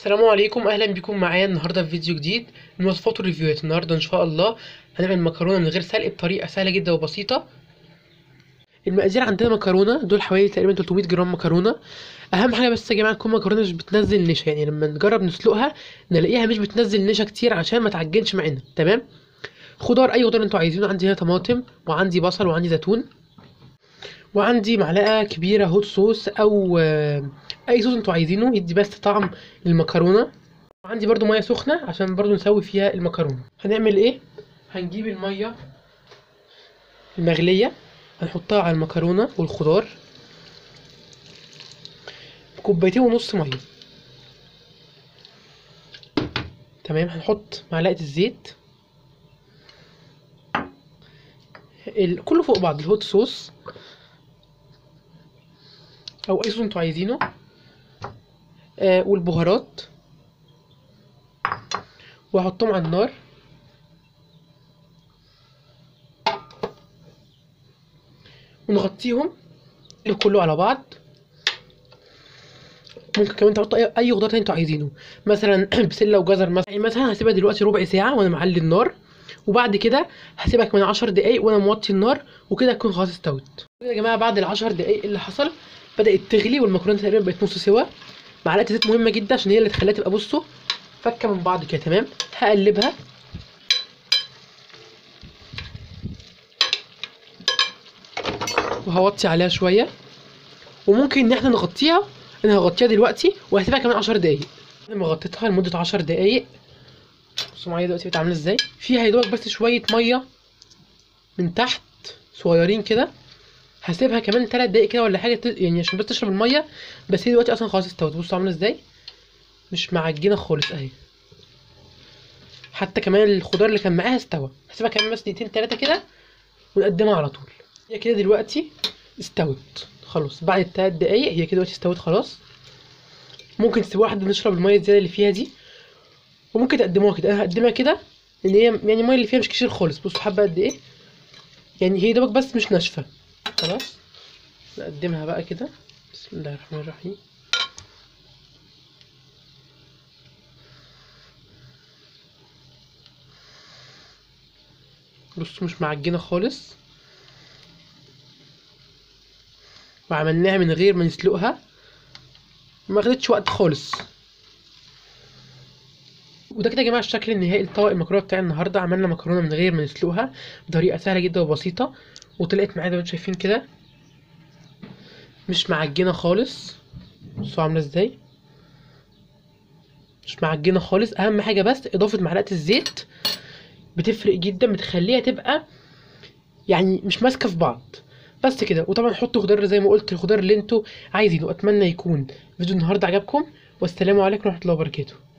السلام عليكم اهلا بكم معايا النهارده في فيديو جديد من وصفات والريفيوهات النهارده ان شاء الله هنعمل مكرونه من غير سلق بطريقه سهله جدا وبسيطه المقادير عندنا مكرونه دول حوالي تقريبا 300 جرام مكرونه اهم حاجه بس يا جماعه تكون مكرونه مش بتنزل نشا يعني لما نجرب نسلقها نلاقيها مش بتنزل نشا كتير عشان ما تعجنش معانا تمام خضار اي خضار انتوا عايزينه عندي هنا طماطم وعندي بصل وعندي زيتون وعندي معلقه كبيره هوت صوص او آه، اي صوص انتوا عايزينه يدي بس طعم للمكرونه وعندي برضو ميه سخنه عشان برضو نسوي فيها المكرونه هنعمل ايه هنجيب الميه المغليه هنحطها على المكرونه والخضار كوبايتين ونص ميه تمام هنحط معلقه الزيت ال... كله فوق بعض الهوت صوص او اي صوص انتوا عايزينه آه والبهارات واحطهم على النار ونغطيهم كله على بعض ممكن كمان تحطوا اي أي خضار تاني انتوا عايزينه مثلا بسله وجزر مثلا يعني مثلا هسيبها دلوقتي ربع ساعه وانا معلي النار وبعد كده هسيبها كمان 10 دقايق وانا موطي النار وكده تكون خلاص استوت كده يا جماعه بعد العشر دقايق اللي حصل بدات تغلي والمكرونه تقريبا بقت نص سوا معلقه زيت مهمه جدا عشان هي اللي تخليها تبقى بصوا فكه من بعض كده تمام هقلبها وهوطي عليها شويه وممكن ان احنا نغطيها انا هغطيها دلوقتي وهسيبها كمان 10 دقايق لما غطيتها لمده 10 دقايق بصوا معايا دلوقتي بقت عامله ازاي فيها يا دوبك بس شويه ميه من تحت صغيرين كده هسيبها كمان 3 دقايق كده ولا حاجه ت- يعني عشان بس تشرب الميه بس هي دلوقتي اصلا خلاص استوت بصوا عامله ازاي مش معجنه خالص اهي حتى كمان الخضار اللي كان معاها استوى هسيبها كمان بس دقيقتين تلاتة كده ونقدمها على طول هي كده دلوقتي استوت خلاص بعد التلات دقايق هي كده دلوقتي استوت خلاص ممكن تسيبوها لحد ما نشرب الميه الزياده اللي فيها دي وممكن تقدموها كده انا هقدمها كده لان هي يعني الميه اللي فيها مش كتير خالص بصوا حبه قد ايه يعني هي دوبك بس مش ناشفه خلاص نقدمها بقى كده بسم الله الرحمن الرحيم بصوا مش معجنه خالص وعملناها من غير ما نسلقها ما خدتش وقت خالص وده كده يا جماعه الشكل النهائي لطبق المكرونه بتاع النهارده عملنا مكرونه من غير ما نسلقها بطريقه سهله جدا وبسيطه وطلعت معايا زي ما انتم شايفين كده مش معجنه خالص بصوا عامله ازاي مش معجنه خالص اهم حاجه بس اضافه معلقه الزيت بتفرق جدا بتخليها تبقى يعني مش ماسكه في بعض بس كده وطبعا حطوا خضار زي ما قلت الخضار اللي انتوا عايزينه اتمنى يكون فيديو النهارده عجبكم والسلام عليكم ورحمه الله وبركاته